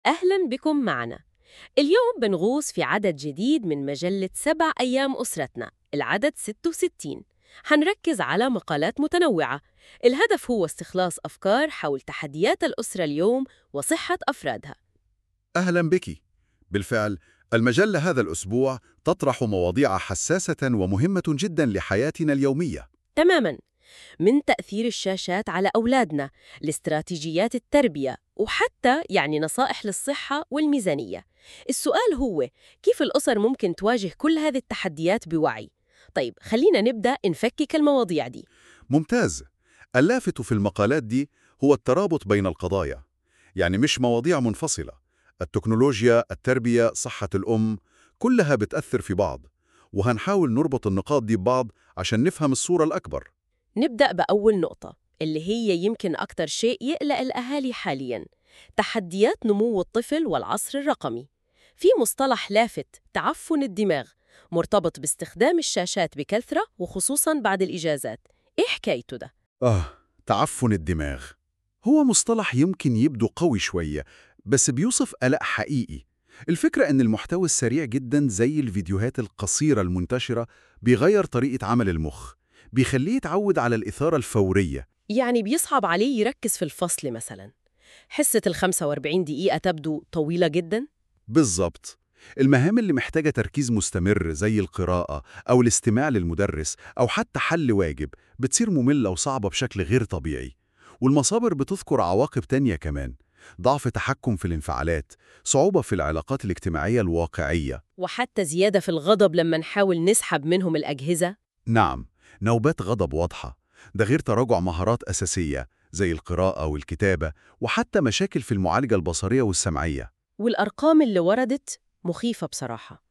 أهلا بكم معنا اليوم بنغوص في عدد جديد من مجلة سبع أيام أسرتنا العدد 66 حنركز على مقالات متنوعة الهدف هو استخلاص أفكار حول تحديات الأسرة اليوم وصحة أفرادها أهلا بك بالفعل المجلة هذا الأسبوع تطرح مواضيع حساسة ومهمة جدا لحياتنا اليومية تماما من تأثير الشاشات على أولادنا لاستراتيجيات التربية وحتى يعني نصائح للصحة والميزانية السؤال هو كيف الأسر ممكن تواجه كل هذه التحديات بوعي؟ طيب خلينا نبدأ نفكك المواضيع دي ممتاز اللافت في المقالات دي هو الترابط بين القضايا يعني مش مواضيع منفصلة التكنولوجيا، التربية، صحة الأم كلها بتأثر في بعض وهنحاول نربط النقاط دي ببعض عشان نفهم الصورة الأكبر نبدأ بأول نقطة اللي هي يمكن أكتر شيء يقلق الأهالي حالياً تحديات نمو الطفل والعصر الرقمي في مصطلح لافت تعفن الدماغ مرتبط باستخدام الشاشات بكثرة وخصوصاً بعد الإجازات إيه حكايته ده؟ آه تعفن الدماغ هو مصطلح يمكن يبدو قوي شوية بس بيوصف قلق حقيقي الفكرة إن المحتوى السريع جدا زي الفيديوهات القصيرة المنتشرة بيغير طريقة عمل المخ بيخليه يتعود على الإثارة الفورية يعني بيصعب عليه يركز في الفصل مثلاً حصة ال 45 دقيقة تبدو طويلة جداً بالظبط المهام اللي محتاجة تركيز مستمر زي القراءة أو الاستماع للمدرس أو حتى حل واجب بتصير مملة وصعبة بشكل غير طبيعي والمصادر بتذكر عواقب تانية كمان ضعف تحكم في الانفعالات صعوبة في العلاقات الاجتماعية الواقعية وحتى زيادة في الغضب لما نحاول نسحب منهم الأجهزة نعم نوبات غضب واضحة ده غير تراجع مهارات أساسية زي القراءة والكتابة وحتى مشاكل في المعالجة البصرية والسمعية والأرقام اللي وردت مخيفة بصراحة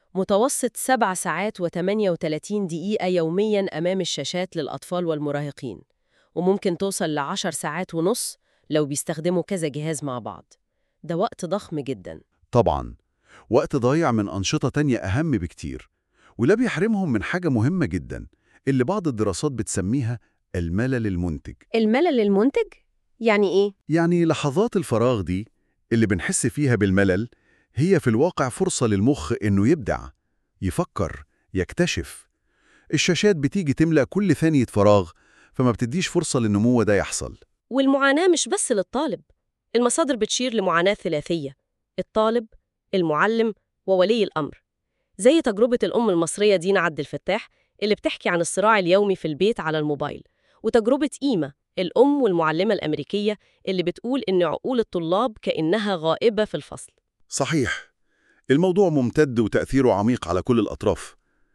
متوسط 7 ساعات و38 دقيقة يومياً أمام الشاشات للأطفال والمراهقين وممكن توصل لعشر ساعات ونص لو بيستخدموا كذا جهاز مع بعض ده وقت ضخم جداً طبعا وقت ضايع من أنشطة تانية أهم بكتير ولا بيحرمهم من حاجة مهمة جدا اللي بعض الدراسات بتسميها الملل المنتج الملل المنتج؟ يعني إيه؟ يعني لحظات الفراغ دي اللي بنحس فيها بالملل هي في الواقع فرصة للمخ إنه يبدع يفكر يكتشف الشاشات بتيجي تملأ كل ثانية فراغ فما بتديش فرصة للنمو ده يحصل والمعاناة مش بس للطالب المصادر بتشير لمعاناة ثلاثية الطالب، المعلم، وولي الأمر زي تجربة الأم المصرية دينا عبد الفتاح اللي بتحكي عن الصراع اليومي في البيت على الموبايل وتجربة إيما الأم والمعلمة الأمريكية اللي بتقول إن عقول الطلاب كأنها غائبة في الفصل صحيح الموضوع ممتد وتأثيره عميق على كل الأطراف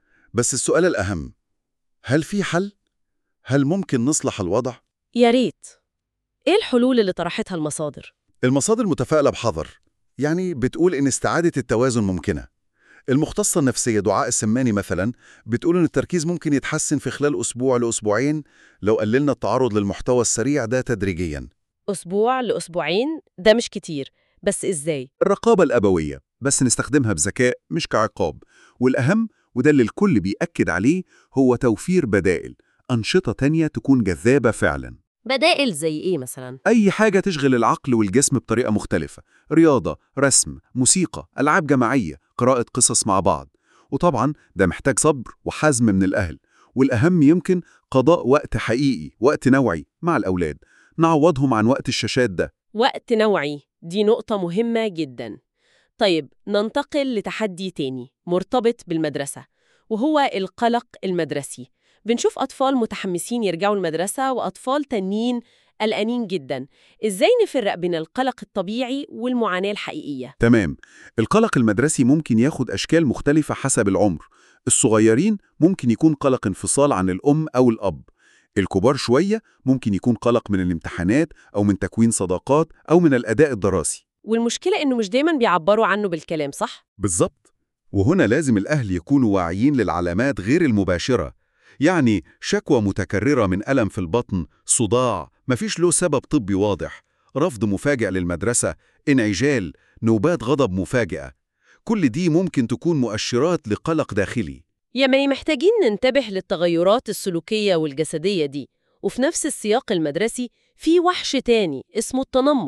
بس السؤال الأهم هل في حل؟ هل ممكن نصلح الوضع؟ يا ريت إيه الحلول اللي طرحتها المصادر؟ المصادر متفائلة بحذر يعني بتقول إن استعادة التوازن ممكنة المختصة النفسية دعاء السماني مثلا بتقول إن التركيز ممكن يتحسن في خلال أسبوع لأسبوعين لو قللنا التعرض للمحتوى السريع ده تدريجيا أسبوع لأسبوعين ده مش كتير بس إزاي؟ الرقابة الأبوية بس نستخدمها بذكاء مش كعقاب والأهم وده اللي الكل بيأكد عليه هو توفير بدائل أنشطة تانية تكون جذابة فعلا بدائل زي إيه مثلا؟ أي حاجة تشغل العقل والجسم بطريقة مختلفة رياضة، رسم، موسيقى، ألعاب جماعية، قراءة قصص مع بعض وطبعا ده محتاج صبر وحزم من الأهل والأهم يمكن قضاء وقت حقيقي وقت نوعي مع الأولاد نعوضهم عن وقت الشاشات ده وقت نوعي دي نقطة مهمة جدا طيب ننتقل لتحدي تاني مرتبط بالمدرسة وهو القلق المدرسي بنشوف أطفال متحمسين يرجعوا المدرسة وأطفال تانيين قلقانين جدا إزاي نفرق بين القلق الطبيعي والمعاناة الحقيقية؟ تمام القلق المدرسي ممكن ياخد أشكال مختلفة حسب العمر الصغيرين ممكن يكون قلق انفصال عن الأم أو الأب الكبار شوية ممكن يكون قلق من الامتحانات أو من تكوين صداقات أو من الأداء الدراسي والمشكلة إنه مش دايما بيعبروا عنه بالكلام صح؟ بالظبط وهنا لازم الأهل يكونوا واعيين للعلامات غير المباشرة يعني شكوى متكررة من ألم في البطن صداع مفيش له سبب طبي واضح رفض مفاجئ للمدرسة انعجال نوبات غضب مفاجئة كل دي ممكن تكون مؤشرات لقلق داخلي يعني محتاجين ننتبه للتغيرات السلوكية والجسدية دي وفي نفس السياق المدرسي في وحش تاني اسمه التنمر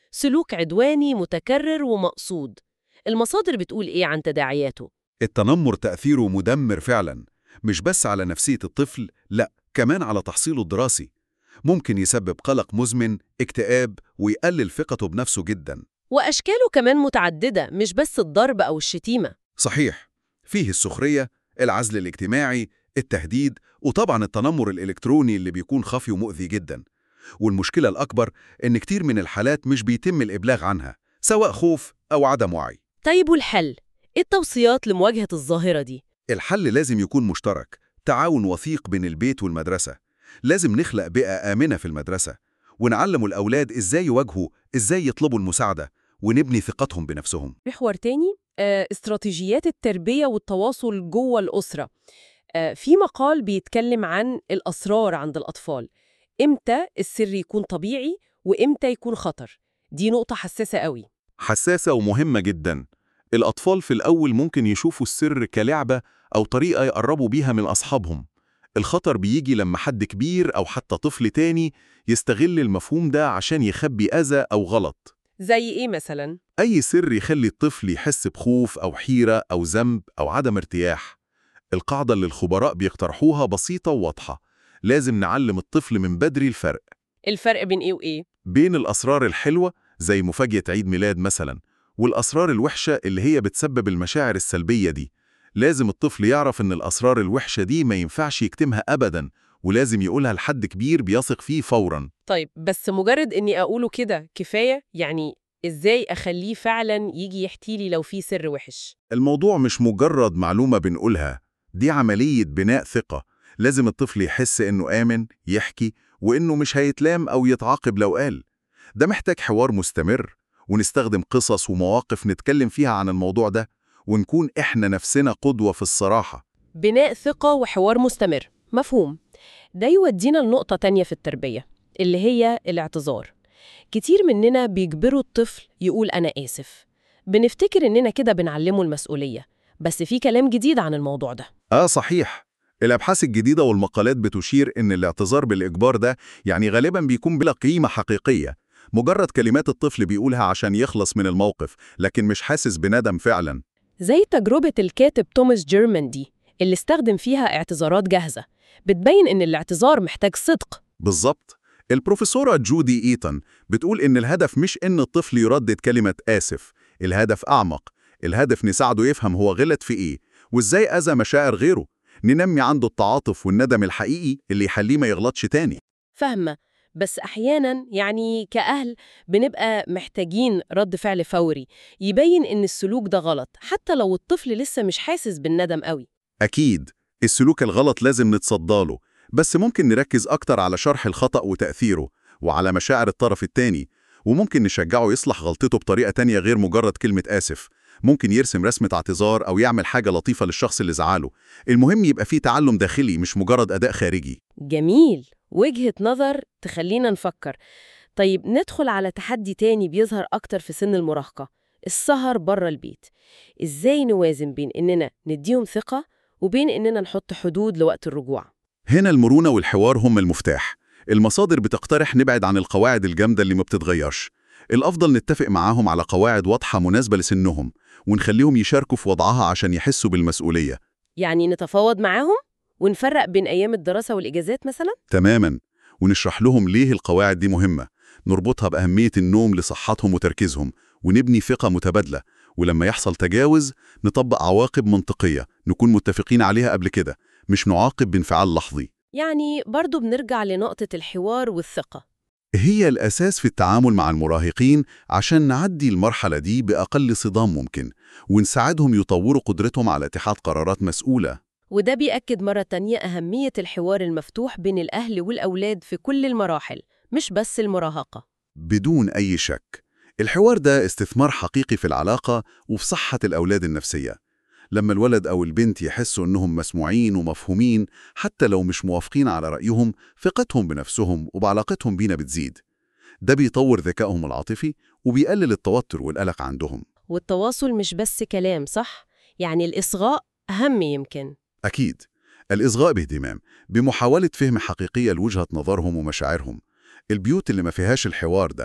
سلوك عدواني متكرر ومقصود المصادر بتقول إيه عن تداعياته؟ التنمر تأثيره مدمر فعلا مش بس على نفسية الطفل لا كمان على تحصيله الدراسي ممكن يسبب قلق مزمن اكتئاب ويقلل ثقته بنفسه جدا وأشكاله كمان متعددة مش بس الضرب أو الشتيمة صحيح فيه السخرية العزل الاجتماعي التهديد وطبعا التنمر الإلكتروني اللي بيكون خفي ومؤذي جدا والمشكلة الأكبر إن كتير من الحالات مش بيتم الإبلاغ عنها سواء خوف أو عدم وعي طيب والحل؟ إيه التوصيات لمواجهة الظاهرة دي؟ الحل لازم يكون مشترك تعاون وثيق بين البيت والمدرسة لازم نخلق بيئة آمنة في المدرسة ونعلم الأولاد إزاي يواجهوا إزاي يطلبوا المساعدة ونبني ثقتهم بنفسهم محور تاني آه، استراتيجيات التربية والتواصل جوه الأسرة آه، في مقال بيتكلم عن الأسرار عند الأطفال إمتى السر يكون طبيعي وإمتى يكون خطر دي نقطة حساسة قوي حساسة ومهمة جدا الأطفال في الأول ممكن يشوفوا السر كلعبة أو طريقة يقربوا بيها من أصحابهم الخطر بيجي لما حد كبير أو حتى طفل تاني يستغل المفهوم ده عشان يخبي أذى أو غلط زي إيه مثلا؟ أي سر يخلي الطفل يحس بخوف أو حيرة أو ذنب أو عدم ارتياح القاعدة اللي الخبراء بيقترحوها بسيطة وواضحة لازم نعلم الطفل من بدري الفرق الفرق بين إيه وإيه؟ بين الأسرار الحلوة زي مفاجأة عيد ميلاد مثلا والأسرار الوحشة اللي هي بتسبب المشاعر السلبية دي لازم الطفل يعرف إن الأسرار الوحشة دي ما ينفعش يكتمها أبدا ولازم يقولها لحد كبير بيثق فيه فوراً طيب بس مجرد إني أقوله كده كفاية؟ يعني إزاي أخليه فعلا يجي يحكي لي لو في سر وحش؟ الموضوع مش مجرد معلومة بنقولها دي عملية بناء ثقة لازم الطفل يحس إنه آمن يحكي وإنه مش هيتلام أو يتعاقب لو قال ده محتاج حوار مستمر ونستخدم قصص ومواقف نتكلم فيها عن الموضوع ده ونكون إحنا نفسنا قدوة في الصراحة بناء ثقة وحوار مستمر مفهوم ده يودينا لنقطة تانية في التربية اللي هي الاعتذار كتير مننا بيجبروا الطفل يقول أنا آسف بنفتكر إننا كده بنعلمه المسؤولية بس في كلام جديد عن الموضوع ده آه صحيح الأبحاث الجديدة والمقالات بتشير إن الاعتذار بالإجبار ده يعني غالباً بيكون بلا قيمة حقيقية مجرد كلمات الطفل بيقولها عشان يخلص من الموقف لكن مش حاسس بندم فعلاً زي تجربة الكاتب توماس جيرمان دي اللي استخدم فيها اعتذارات جاهزة بتبين إن الاعتذار محتاج صدق بالظبط البروفيسورة جودي إيتون بتقول إن الهدف مش إن الطفل يردد كلمة آسف الهدف أعمق الهدف نساعده يفهم هو غلط في إيه وإزاي أذى مشاعر غيره ننمي عنده التعاطف والندم الحقيقي اللي يخليه ما يغلطش تاني فاهمة بس أحيانا يعني كأهل بنبقى محتاجين رد فعل فوري يبين إن السلوك ده غلط حتى لو الطفل لسه مش حاسس بالندم قوي أكيد السلوك الغلط لازم نتصداله بس ممكن نركز أكتر على شرح الخطأ وتأثيره وعلى مشاعر الطرف التاني وممكن نشجعه يصلح غلطته بطريقة تانية غير مجرد كلمة آسف ممكن يرسم رسمة اعتذار أو يعمل حاجة لطيفة للشخص اللي زعله المهم يبقى فيه تعلم داخلي مش مجرد أداء خارجي جميل وجهة نظر تخلينا نفكر طيب ندخل على تحدي تاني بيظهر أكتر في سن المراهقة السهر بره البيت إزاي نوازن بين إننا نديهم ثقة وبين إننا نحط حدود لوقت الرجوع هنا المرونة والحوار هم المفتاح المصادر بتقترح نبعد عن القواعد الجامدة اللي ما بتتغيرش الأفضل نتفق معاهم على قواعد واضحة مناسبة لسنهم ونخليهم يشاركوا في وضعها عشان يحسوا بالمسؤولية يعني نتفاوض معاهم ونفرق بين أيام الدراسة والإجازات مثلا تماما ونشرح لهم ليه القواعد دي مهمة نربطها بأهمية النوم لصحتهم وتركيزهم ونبني ثقة متبادلة ولما يحصل تجاوز نطبق عواقب منطقية نكون متفقين عليها قبل كده مش نعاقب بانفعال لحظي يعني برضو بنرجع لنقطة الحوار والثقة هي الأساس في التعامل مع المراهقين عشان نعدي المرحلة دي بأقل صدام ممكن ونساعدهم يطوروا قدرتهم على اتخاذ قرارات مسؤولة وده بيأكد مرة تانية أهمية الحوار المفتوح بين الأهل والأولاد في كل المراحل مش بس المراهقة بدون أي شك الحوار ده استثمار حقيقي في العلاقة وفي صحة الأولاد النفسية لما الولد أو البنت يحسوا أنهم مسموعين ومفهومين حتى لو مش موافقين على رأيهم ثقتهم بنفسهم وبعلاقتهم بينا بتزيد ده بيطور ذكائهم العاطفي وبيقلل التوتر والقلق عندهم والتواصل مش بس كلام صح؟ يعني الإصغاء أهم يمكن أكيد الإصغاء باهتمام بمحاولة فهم حقيقية لوجهة نظرهم ومشاعرهم البيوت اللي ما فيهاش الحوار ده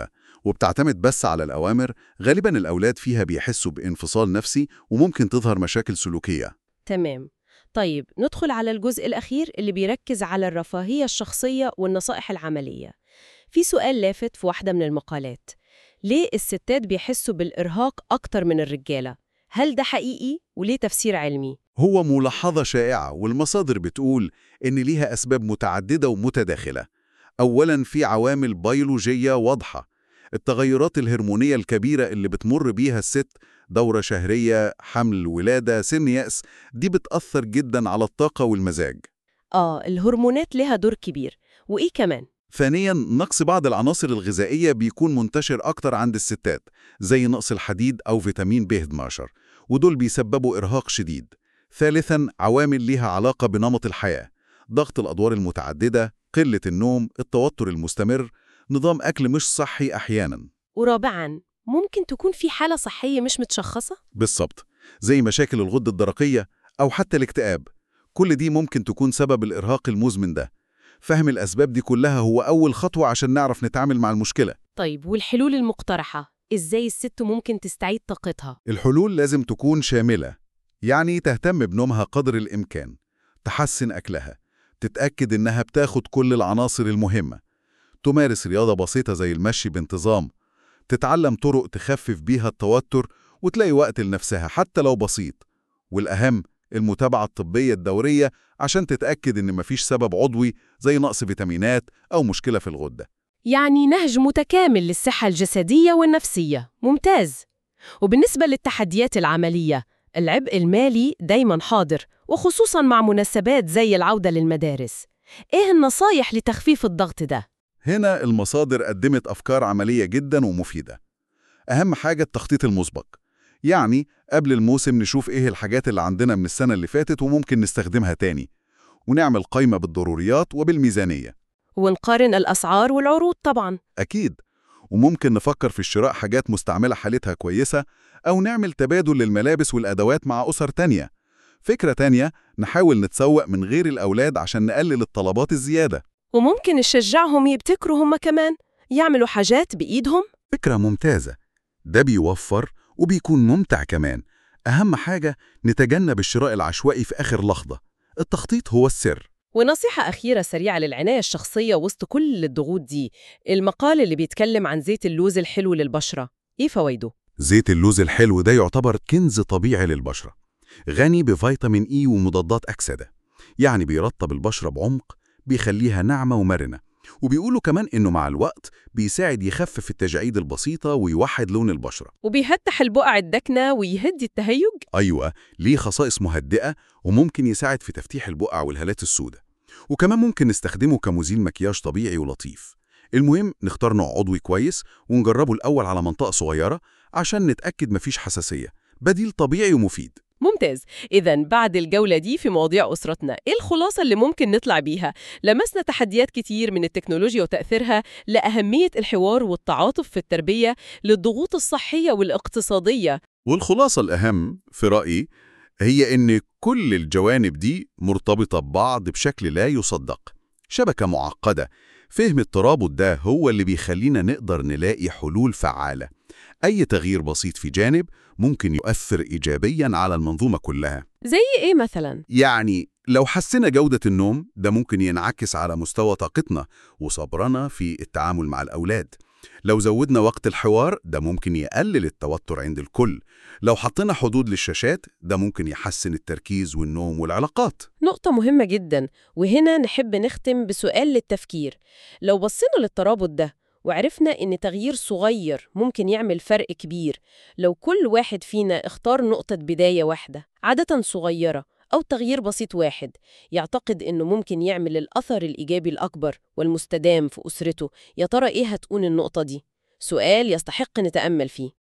وبتعتمد بس على الأوامر غالبا الأولاد فيها بيحسوا بانفصال نفسي وممكن تظهر مشاكل سلوكية تمام طيب ندخل على الجزء الأخير اللي بيركز على الرفاهية الشخصية والنصائح العملية في سؤال لافت في واحدة من المقالات ليه الستات بيحسوا بالإرهاق أكتر من الرجالة؟ هل ده حقيقي وليه تفسير علمي؟ هو ملاحظة شائعة والمصادر بتقول إن ليها أسباب متعددة ومتداخلة أولاً في عوامل بيولوجية واضحة التغيرات الهرمونية الكبيرة اللي بتمر بيها الست دورة شهرية، حمل، ولادة، سن يأس دي بتأثر جداً على الطاقة والمزاج آه الهرمونات لها دور كبير وإيه كمان؟ ثانياً نقص بعض العناصر الغذائية بيكون منتشر أكتر عند الستات زي نقص الحديد أو فيتامين ب 12 ودول بيسببوا إرهاق شديد ثالثاً عوامل ليها علاقة بنمط الحياة ضغط الأدوار المتعددة قلة النوم التوتر المستمر نظام أكل مش صحي أحياناً ورابعاً ممكن تكون في حالة صحية مش متشخصة؟ بالظبط زي مشاكل الغدة الدرقية أو حتى الاكتئاب كل دي ممكن تكون سبب الإرهاق المزمن ده فهم الأسباب دي كلها هو أول خطوة عشان نعرف نتعامل مع المشكلة طيب والحلول المقترحة؟ إزاي الست ممكن تستعيد طاقتها؟ الحلول لازم تكون شاملة يعني تهتم بنومها قدر الإمكان تحسن أكلها تتأكد إنها بتاخد كل العناصر المهمة تمارس رياضة بسيطة زي المشي بانتظام تتعلم طرق تخفف بيها التوتر وتلاقي وقت لنفسها حتى لو بسيط والأهم المتابعة الطبية الدورية عشان تتأكد إن مفيش سبب عضوي زي نقص فيتامينات أو مشكلة في الغدة يعني نهج متكامل للصحة الجسدية والنفسية ممتاز وبالنسبة للتحديات العملية العبء المالي دايما حاضر وخصوصا مع مناسبات زي العودة للمدارس إيه النصايح لتخفيف الضغط ده؟ هنا المصادر قدمت أفكار عملية جدا ومفيدة أهم حاجة التخطيط المسبق يعني قبل الموسم نشوف إيه الحاجات اللي عندنا من السنة اللي فاتت وممكن نستخدمها تاني ونعمل قائمة بالضروريات وبالميزانية ونقارن الأسعار والعروض طبعا أكيد وممكن نفكر في شراء حاجات مستعملة حالتها كويسة أو نعمل تبادل للملابس والأدوات مع أسر تانية فكرة تانية نحاول نتسوق من غير الأولاد عشان نقلل الطلبات الزيادة وممكن نشجعهم يبتكروا هم كمان يعملوا حاجات بإيدهم فكرة ممتازة ده بيوفر وبيكون ممتع كمان أهم حاجة نتجنب الشراء العشوائي في آخر لحظة التخطيط هو السر ونصيحة أخيرة سريعة للعناية الشخصية وسط كل الضغوط دي المقال اللي بيتكلم عن زيت اللوز الحلو للبشرة إيه فوائده؟ زيت اللوز الحلو ده يعتبر كنز طبيعي للبشرة غني بفيتامين إي ومضادات أكسدة يعني بيرطب البشرة بعمق بيخليها ناعمة ومرنة وبيقولوا كمان إنه مع الوقت بيساعد يخفف التجاعيد البسيطة ويوحد لون البشرة وبيهتح البقع الدكنة ويهدي التهيج أيوة ليه خصائص مهدئة وممكن يساعد في تفتيح البقع والهالات السوداء وكمان ممكن نستخدمه كمزيل مكياج طبيعي ولطيف المهم نختار نوع عضوي كويس ونجربه الأول على منطقة صغيرة عشان نتأكد مفيش حساسية بديل طبيعي ومفيد ممتاز إذا بعد الجولة دي في مواضيع أسرتنا إيه الخلاصة اللي ممكن نطلع بيها؟ لمسنا تحديات كتير من التكنولوجيا وتأثيرها لأهمية الحوار والتعاطف في التربية للضغوط الصحية والاقتصادية والخلاصة الأهم في رأيي هي إن كل الجوانب دي مرتبطة ببعض بشكل لا يصدق شبكة معقدة فهم الترابط ده هو اللي بيخلينا نقدر نلاقي حلول فعالة أي تغيير بسيط في جانب ممكن يؤثر إيجابياً على المنظومة كلها زي إيه مثلاً؟ يعني لو حسنا جودة النوم ده ممكن ينعكس على مستوى طاقتنا وصبرنا في التعامل مع الأولاد لو زودنا وقت الحوار ده ممكن يقلل التوتر عند الكل لو حطينا حدود للشاشات ده ممكن يحسن التركيز والنوم والعلاقات نقطة مهمة جدا وهنا نحب نختم بسؤال للتفكير لو بصينا للترابط ده وعرفنا إن تغيير صغير ممكن يعمل فرق كبير لو كل واحد فينا اختار نقطة بداية واحدة عادة صغيرة أو تغيير بسيط واحد يعتقد إنه ممكن يعمل الأثر الإيجابي الأكبر والمستدام في أسرته يا ترى إيه هتكون النقطة دي؟ سؤال يستحق نتأمل فيه